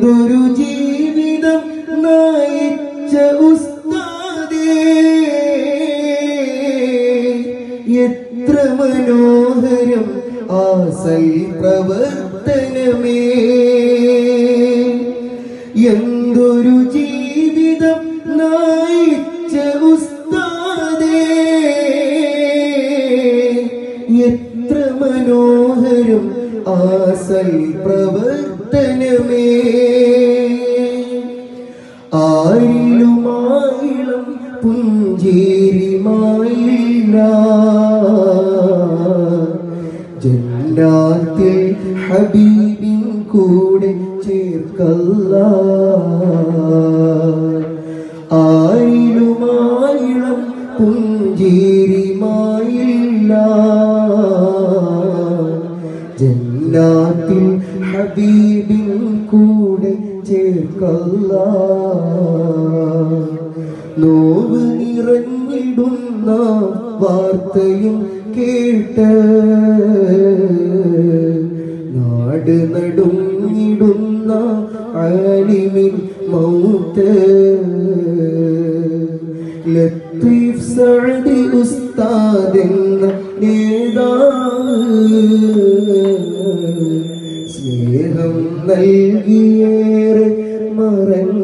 എന്തൊരു ജീവിതം നയിച്ച ഉസ്താദേ എത്ര മനോഹരം ആസൽ പ്രവർത്തനമേ എന്തൊരു ജീവിതം നയിച്ച ഉസ്താദേ എത്ര മനോഹരം ആസൽ പ്രവർത്തനമേ ആയിലുമായിളം പുഞ്ചേരിമായില്ല ജന്നാത്തിൽ ഹബീബിൻ കൂടെ ചേർക്കല്ല ആയിലുമായിളം പുഞ്ചേരിമായില്ല ജന്നാത്തിൽ ഹബീബിൻ കൂടെ ചേർക്കല്ല നോവ് നിറഞ്ഞിടുന്ന വാർത്തയും കേട്ട് നാട് നടുങ്ങിടുന്ന ആലിമിൻ മൗത്ത് ലത്തീഫ് സഅദി ഉസ്താദ് എന്ന നേതാവ് സ്നേഹം നൽകിയേറെ മറഞ്ഞ